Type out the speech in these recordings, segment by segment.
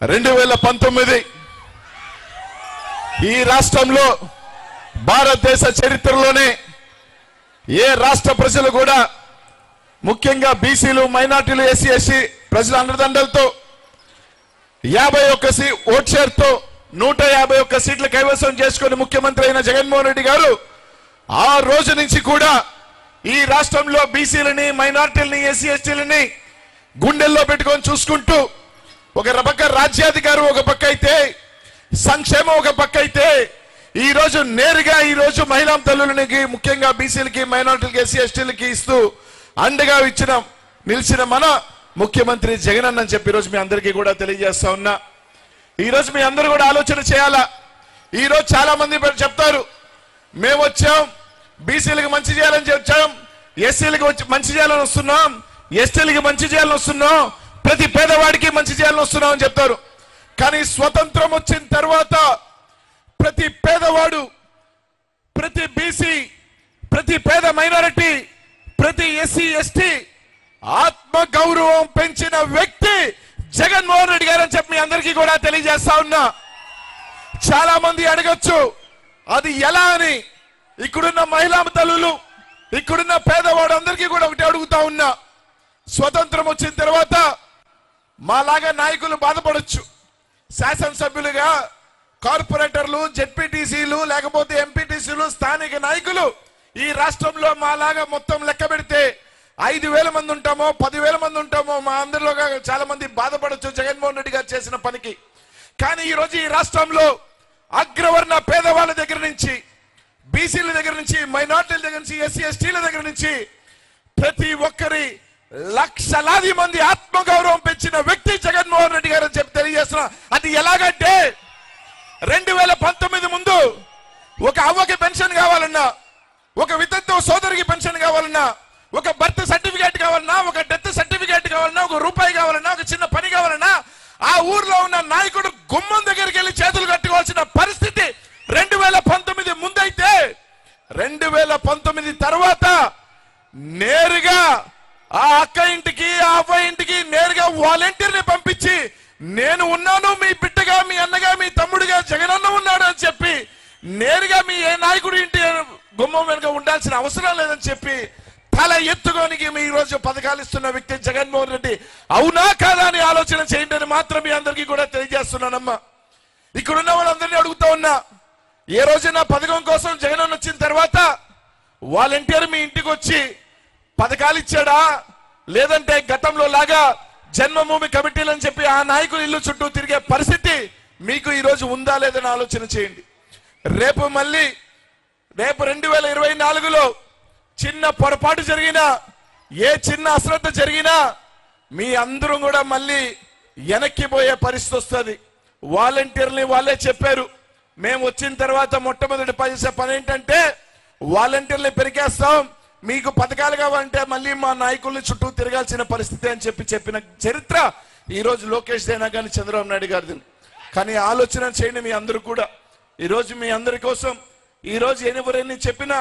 రెండు వేల పంతొమ్మిది ఈ రాష్ట్రంలో భారతదేశ చరిత్రలోనే ఏ రాష్ట్ర ప్రజలు కూడా ముఖ్యంగా బీసీలు మైనార్టీలు ఎస్సీ ఎస్సీ ప్రజల అండదండలతో యాభై ఒక్క సీ ఓట్ షేర్తో నూట యాభై ఒక్క సీట్లు కైవసం చేసుకుని ముఖ్యమంత్రి అయిన జగన్మోహన్ రెడ్డి గారు ఆ రోజు నుంచి కూడా ఈ రాష్ట్రంలో బీసీలని మైనార్టీలని ఎస్సీ ఎస్టీలని గుండెల్లో పెట్టుకొని చూసుకుంటూ ఒక పక్క రాజ్యాధికారం ఒక పక్క అయితే సంక్షేమం ఒక పక్క అయితే ఈ రోజు నేరుగా ఈ రోజు మహిళా తల్లులకి ముఖ్యంగా బీసీలకి మైనార్టీలకి ఎస్సీ ఎస్టీలకి ఇస్తూ అండగా ఇచ్చిన నిలిచిన మన ముఖ్యమంత్రి జగన్ అన్న చెప్పి ఈరోజు మీ అందరికీ కూడా తెలియజేస్తా ఉన్నా ఈ రోజు మీ అందరూ కూడా ఆలోచన చేయాలా ఈ రోజు చాలా మంది పేరు చెప్తారు మేము వచ్చాం బీసీలకు మంచి చేయాలని వచ్చాం ఎస్సీలకు వచ్చి మంచి చేయాలని వస్తున్నాం ఎస్టీలకి మంచి చేయాలని వస్తున్నాం ప్రతి పేదవాడికి మంచి చేయాలని వస్తున్నాం అని చెప్తారు కానీ స్వతంత్రం వచ్చిన తర్వాత ప్రతి పేదవాడు ప్రతి బీసీ ప్రతి పేద మైనారిటీ ప్రతి ఎస్సీ ఎస్టీ ఆత్మ గౌరవం పెంచిన వ్యక్తి జగన్మోహన్ రెడ్డి గారు అని చెప్పి మీ అందరికీ కూడా తెలియజేస్తా ఉన్నా చాలా మంది అడగచ్చు అది ఎలా అని ఇక్కడున్న మహిళా తల్లులు ఇక్కడున్న పేదవాడు అందరికీ కూడా ఒకటి అడుగుతా ఉన్నా స్వతంత్రం వచ్చిన తర్వాత మాలాగా నాయకులు బాధపడొచ్చు శాసనసభ్యులుగా కార్పొరేటర్లు జెడ్పీటీసీలు లేకపోతే ఎంపీటీసీలు స్థానిక నాయకులు ఈ రాష్ట్రంలో మాలాగా మొత్తం లెక్క పెడితే ఐదు వేల మంది ఉంటామో పదివేల మంది ఉంటామో మా అందరిలో చాలా మంది బాధపడొచ్చు జగన్మోహన్ రెడ్డి గారు చేసిన పనికి కానీ ఈ రోజు ఈ రాష్ట్రంలో అగ్రవర్ణ పేదవాళ్ళ దగ్గర నుంచి బీసీల దగ్గర నుంచి మైనార్టీల దగ్గర నుంచి ఎస్సీ ఎస్టీల దగ్గర నుంచి ప్రతి ఒక్కరి లక్షలాది మంది ఆత్మగౌరవం పెంచిన వ్యక్తి జగన్మోహన్ రెడ్డి గారు అని చెప్పి తెలియజేస్తున్నా అది ఎలాగంటే రెండు వేల పంతొమ్మిది ముందు ఒక అవ్వకి పెన్షన్ కావాలన్నా ఒక వితంతు సోదరికి పెన్షన్ కావాలన్నా ఒక బర్త్ సర్టిఫికేట్ కావాలన్నా ఒక డెత్ సర్టిఫికేట్ కావాలన్నా ఒక రూపాయి కావాలన్నా ఒక చిన్న పని కావాలన్నా ఆ ఊర్లో ఉన్న నాయకుడు గుమ్మం దగ్గరికి వెళ్ళి చేతులు కట్టుకోవాల్సిన పరిస్థితి రెండు వేల పంతొమ్మిది ముందైతే రెండు వేల పంతొమ్మిది తర్వాత నేరుగా ఆ అక్క ఇంటికి ఆ అవ్వ ఇంటికి నేరుగా వాలంటీర్ ని పంపించి నేను ఉన్నాను మీ బిడ్డగా మీ అన్నగా మీ తమ్ముడిగా జగనన్న ఉన్నాడు అని చెప్పి నేరుగా మీ ఏ నాయకుడి ఇంటి గుమ్మం వెనుక ఉండాల్సిన అవసరం లేదని చెప్పి తల ఎత్తుకోనికి మీ ఈ రోజు పథకాలు ఇస్తున్న వ్యక్తి జగన్మోహన్ రెడ్డి అవునా కాదా అని ఆలోచన చేయండి అని మాత్రం మీ అందరికీ కూడా తెలియజేస్తున్నానమ్మా ఇక్కడ ఉన్న వాళ్ళందరినీ అడుగుతా ఉన్నా ఏ రోజైనా పథకం కోసం జగన్ వచ్చిన తర్వాత వాలంటీర్ మీ ఇంటికి వచ్చి పథకాలు ఇచ్చాడా లేదంటే గతంలో లాగా జన్మభూమి కమిటీలు అని చెప్పి ఆ నాయకులు ఇల్లు చుట్టూ తిరిగే పరిస్థితి మీకు ఈ రోజు ఉందా లేదని ఆలోచన చేయండి రేపు మళ్ళీ రేపు రెండు వేల ఇరవై నాలుగులో చిన్న పొరపాటు జరిగినా ఏ చిన్న అశ్రద్ధ జరిగినా మీ అందరూ కూడా మళ్ళీ వెనక్కి పోయే పరిస్థితి వస్తుంది వాలంటీర్ని వాళ్ళే చెప్పారు మేము వచ్చిన తర్వాత మొట్టమొదటి చేసే పని ఏంటంటే వాలంటీర్ని పెరిగేస్తాం మీకు పథకాలు కావాలంటే మళ్ళీ మా నాయకుల్ని చుట్టూ తిరగాల్సిన పరిస్థితి అని చెప్పి చెప్పిన చరిత్ర ఈ రోజు లోకేష్ దేనా కానీ చంద్రబాబు నాయుడు గారిది కానీ ఆలోచన చేయండి మీ అందరూ కూడా ఈ రోజు మీ అందరి కోసం ఈ రోజు ఎవరెన్ని చెప్పినా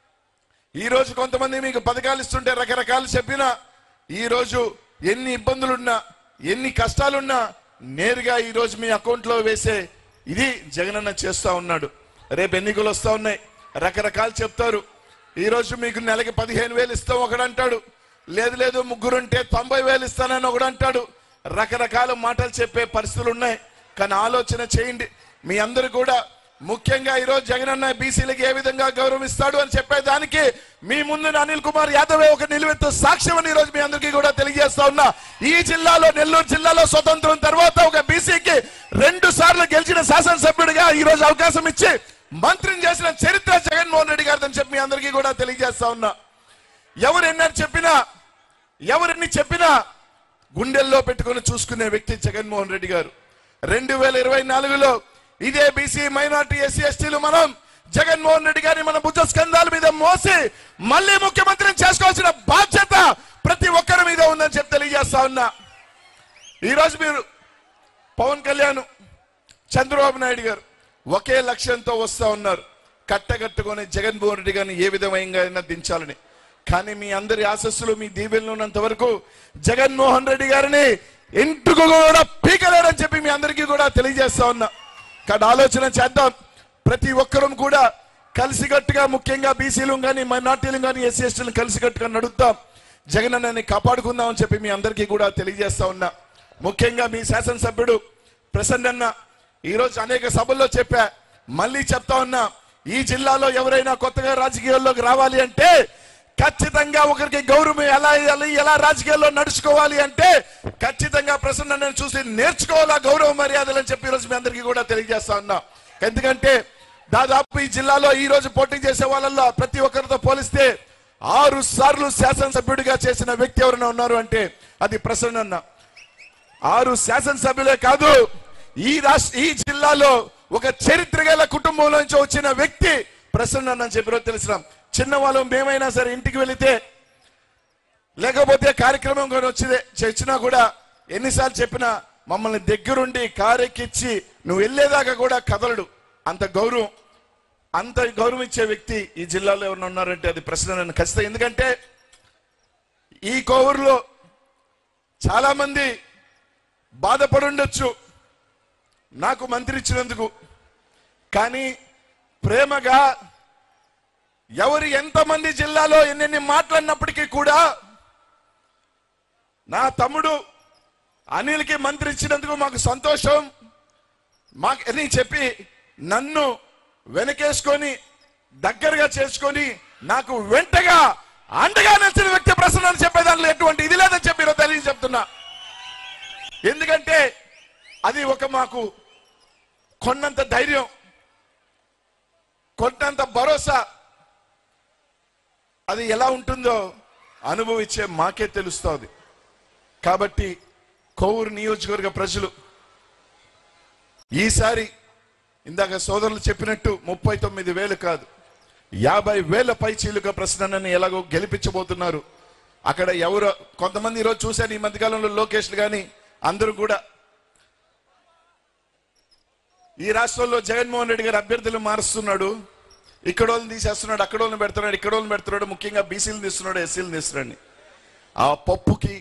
ఈ రోజు కొంతమంది మీకు పథకాలు ఇస్తుంటే రకరకాలు చెప్పినా ఈ రోజు ఎన్ని ఇబ్బందులున్నా ఎన్ని కష్టాలున్నా నేరుగా ఈ రోజు మీ అకౌంట్ లో వేసే ఇది జగనన్న చేస్తా ఉన్నాడు రేపు ఎన్నికలు వస్తా ఉన్నాయి రకరకాలు చెప్తారు ఈ రోజు మీకు నెలకి పదిహేను వేలు ఇస్తాం ఒకడంటాడు లేదు లేదు ముగ్గురుంటే తొంభై వేలు ఇస్తానని ఒకడంటాడు రకరకాల మాటలు చెప్పే పరిస్థితులు ఉన్నాయి కానీ ఆలోచన చేయండి మీ అందరు కూడా ముఖ్యంగా ఈ రోజు జగనన్న బీసీలకి ఏ విధంగా గౌరవిస్తాడు అని చెప్పేదానికి మీ ముందు అనిల్ కుమార్ యాదవ్ ఒక నిలువెత్తు సాక్ష్యం అని ఈ రోజు మీ అందరికీ కూడా తెలియజేస్తా ఉన్నా ఈ జిల్లాలో నెల్లూరు జిల్లాలో స్వతంత్రం తర్వాత ఒక బీసీకి రెండు సార్లు గెలిచిన శాసనసభ్యుడిగా ఈ రోజు అవకాశం ఇచ్చి మంత్రిని చేసిన చరిత్ర జగన్మోహన్ రెడ్డి గారిదని చెప్పి మీ అందరికీ కూడా తెలియజేస్తా ఉన్నా ఎవరు ఎన్నని చెప్పినా ఎవరిని చెప్పినా గుండెల్లో పెట్టుకొని చూసుకునే వ్యక్తి జగన్మోహన్ రెడ్డి గారు రెండు వేల ఇరవై నాలుగులో ఇదే బీసీ మైనార్టీ ఎస్సీ ఎస్టీలు మనం జగన్మోహన్ రెడ్డి గారిని మన భుజ స్కంధాల మీద మోసి మళ్ళీ ముఖ్యమంత్రిని చేసుకోవాల్సిన బాధ్యత ప్రతి ఒక్కరి మీద ఉందని చెప్పి తెలియజేస్తా ఉన్నా ఈ రోజు మీరు పవన్ కళ్యాణ్ చంద్రబాబు నాయుడు గారు ఒకే లక్ష్యంతో వస్తా ఉన్నారు కట్టగట్టుకొని జగన్మోహన్ రెడ్డి గారిని ఏ విధమైన దించాలని కానీ మీ అందరి ఆశస్సులు మీ దీవెనలు ఉన్నంత వరకు జగన్మోహన్ రెడ్డి గారిని ఇంటికి కూడా పీకలేరని చెప్పి మీ అందరికీ కూడా తెలియజేస్తా ఉన్నా కానీ ఆలోచన చేద్దాం ప్రతి ఒక్కరూ కూడా కలిసికట్టుగా ముఖ్యంగా బీసీలు కానీ మైనార్టీలు కానీ ఎస్సీ ఎస్టీలు కలిసికట్టుగా నడుద్దాం జగన్ అన్నని కాపాడుకుందాం అని చెప్పి మీ అందరికీ కూడా తెలియజేస్తా ఉన్నా ముఖ్యంగా మీ శాసనసభ్యుడు ప్రసన్న అన్న ఈరోజు అనేక సభల్లో చెప్పా మళ్ళీ చెప్తా ఉన్నా ఈ జిల్లాలో ఎవరైనా కొత్తగా రాజకీయాల్లోకి రావాలి అంటే ఖచ్చితంగా ఒకరికి గౌరవం ఎలా ఇవ్వాలి, ఎలా రాజకీయాల్లో నడుచుకోవాలి అంటే ఖచ్చితంగా ప్రసన్న నేను చూసి నేర్చుకోవాలా గౌరవ మర్యాదలు అని చెప్పి ఈరోజు మీ అందరికీ కూడా తెలియజేస్తా ఉన్నా ఎందుకంటే దాదాపు ఈ జిల్లాలో ఈ రోజు పోటీ చేసే వాళ్ళల్లో ప్రతి ఒక్కరితో పోలిస్తే ఆరు సార్లు శాసనసభ్యుడిగా చేసిన వ్యక్తి ఎవరైనా ఉన్నారు అంటే అది ప్రసన్న అన్న ఆరు శాసనసభ్యులే కాదు ఈ రాష్ట్ర ఈ జిల్లాలో ఒక చరిత్ర గల కుటుంబంలో నుంచి వచ్చిన వ్యక్తి ప్రసన్న అని చెప్పి రోజు తెలిసిన చిన్నవాళ్ళు మేమైనా సరే ఇంటికి వెళితే లేకపోతే కార్యక్రమం కూడా వచ్చిందే చచ్చినా కూడా ఎన్నిసార్లు చెప్పినా మమ్మల్ని దగ్గరుండి కారెక్కిచ్చి నువ్వు వెళ్ళేదాకా కూడా కదలడు అంత గౌరవం అంత గౌరవం ఇచ్చే వ్యక్తి ఈ జిల్లాలో ఎవరైనా ఉన్నారంటే అది ప్రశ్న నన్ను ఖచ్చితంగా ఎందుకంటే ఈ కోవూరులో చాలా మంది బాధపడి ఉండొచ్చు నాకు మంత్రి ఇచ్చినందుకు కానీ ప్రేమగా ఎవరు ఎంతమంది జిల్లాలో ఎన్నెన్ని మాట్లాడినప్పటికీ కూడా నా తమ్ముడు అనిల్కి మంత్రి ఇచ్చినందుకు మాకు సంతోషం మాకు అని చెప్పి నన్ను వెనకేసుకొని దగ్గరగా చేసుకొని నాకు వెంటగా అండగా నిలిచిన వ్యక్తి ప్రసన్న అని చెప్పే దాంట్లో ఎటువంటి ఇది లేదని చెప్పి ఈరోజు తెలియ చెప్తున్నా ఎందుకంటే అది ఒక మాకు కొన్నంత ధైర్యం కొన్నంత భరోసా అది ఎలా ఉంటుందో అనుభవించే మాకే తెలుస్తోంది కాబట్టి కోవూరు నియోజకవర్గ ప్రజలు ఈసారి ఇందాక సోదరులు చెప్పినట్టు ముప్పై తొమ్మిది వేలు కాదు యాభై వేల పై చీలుక ప్రశ్నని ఎలాగో గెలిపించబోతున్నారు అక్కడ ఎవరు కొంతమంది ఈరోజు చూశాను ఈ మధ్యకాలంలో లోకేష్లు కానీ అందరూ కూడా ఈ రాష్ట్రంలో జగన్మోహన్ రెడ్డి గారు అభ్యర్థులు మారుస్తున్నాడు ఇక్కడ వాళ్ళని తీసేస్తున్నాడు అక్కడ వాళ్ళని పెడుతున్నాడు ఇక్కడ వాళ్ళని పెడుతున్నాడు ముఖ్యంగా బీసీలు తీస్తున్నాడు ఎస్సీలు తీస్తున్నాడు ఆ పప్పుకి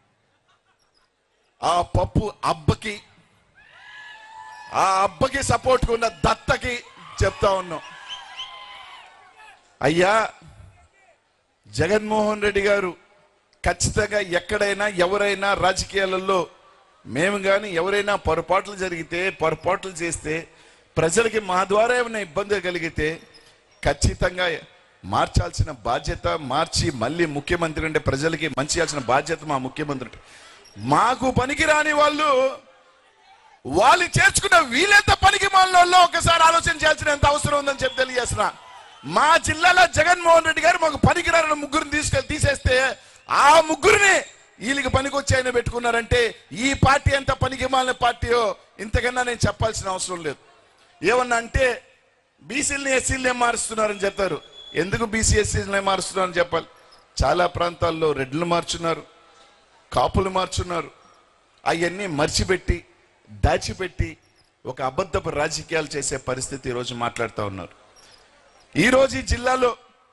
ఆ పప్పు అబ్బకి ఆ అబ్బకి సపోర్ట్ ఉన్న దత్తకి చెప్తా ఉన్నాం అయ్యా జగన్మోహన్ రెడ్డి గారు ఖచ్చితంగా ఎక్కడైనా ఎవరైనా రాజకీయాలలో మేము కానీ ఎవరైనా పొరపాట్లు జరిగితే పొరపాట్లు చేస్తే ప్రజలకి మా ద్వారా ఏమైనా ఇబ్బంది కలిగితే ఖచ్చితంగా మార్చాల్సిన బాధ్యత మార్చి మళ్ళీ ముఖ్యమంత్రి అంటే ప్రజలకి మంచి చేయాల్సిన బాధ్యత మా ముఖ్యమంత్రి అంటే. మాకు పనికిరాని వాళ్ళు వాళ్ళు చేర్చుకున్న వీళ్ళెంత పనికి మాలలో ఒకసారి ఆలోచన చేయాల్సిన ఎంత అవసరం ఉందని చెప్పి తెలియజేస్తున్నా మా జిల్లాలో జగన్మోహన్ రెడ్డి గారు మాకు పనికిరాని ముగ్గురిని తీసుకెళ్ళి తీసేస్తే ఆ ముగ్గురిని వీళ్ళకి పనికి ఆయన పెట్టుకున్నారంటే ఈ పార్టీ ఎంత పనికి మాలిన పార్టీయో ఇంతకన్నా నేను చెప్పాల్సిన అవసరం లేదు ఏమన్నా అంటే బీసీలని ఎస్సీలనే మారుస్తున్నారని చెప్తారు ఎందుకు బీసీ ఎస్సీలనే మారుస్తున్నారని చెప్పాలి చాలా ప్రాంతాల్లో రెడ్లు మార్చున్నారు కాపులు మార్చున్నారు అవన్నీ మర్చిపెట్టి దాచిపెట్టి ఒక అబద్ధపు రాజకీయాలు చేసే పరిస్థితి ఈరోజు మాట్లాడుతూ ఉన్నారు ఈరోజు ఈ జిల్లాలో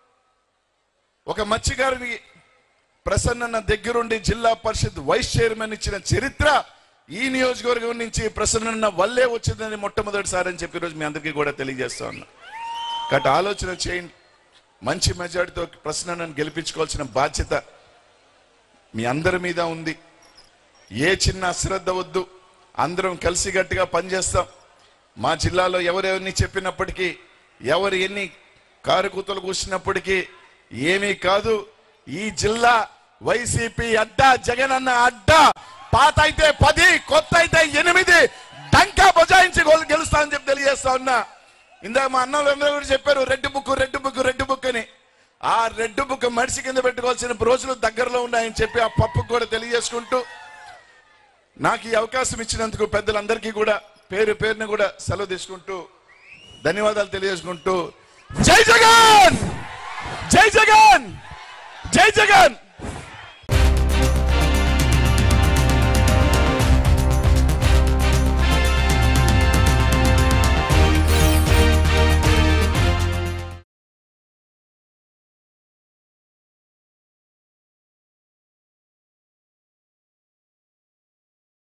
ఒక మత్స్యకారుని ప్రసన్న దగ్గరుండి జిల్లా పరిషత్ వైస్ చైర్మన్ ఇచ్చిన చరిత్ర ఈ నియోజకవర్గం నుంచి ప్రసన్న వల్లే వచ్చిందని మొట్టమొదటిసారి అని చెప్పి ఈరోజు మీ అందరికీ కూడా తెలియజేస్తా ఉన్నా కాబట్టి ఆలోచన చేయండి మంచి మెజార్టీతో ప్రసన్నను గెలిపించుకోవాల్సిన బాధ్యత మీ అందరి మీద ఉంది ఏ చిన్న అశ్రద్ధ వద్దు అందరం కలిసిగట్టుగా పనిచేస్తాం మా జిల్లాలో ఎవరెవరిని చెప్పినప్పటికీ ఎవరు ఎన్ని కారుకూతలు కూర్చున్నప్పటికీ ఏమీ కాదు ఈ జిల్లా వైసీపీ అడ్డా జగన్ అన్న అడ్డా పాత అయితే పది కొత్త అయితే ఎనిమిది డంకా బజాయించి గోల్ గెలుస్తా అని చెప్పి తెలియజేస్తా ఉన్నా ఇందాక మా అన్నలు అందరూ కూడా చెప్పారు red book red book red book అని ఆ రెడ్ బుక్ మడిసి కింద పెట్టుకోవాల్సిన రోజులు దగ్గరలో ఉన్నాయని చెప్పి ఆ పప్పుకు కూడా తెలియజేసుకుంటూ నాకు ఈ అవకాశం ఇచ్చినందుకు పెద్దలందరికీ కూడా పేరు పేరుని కూడా సెలవు తీసుకుంటూ ధన్యవాదాలు తెలియజేసుకుంటూ జై జగన్ జై జగన్ జై జగన్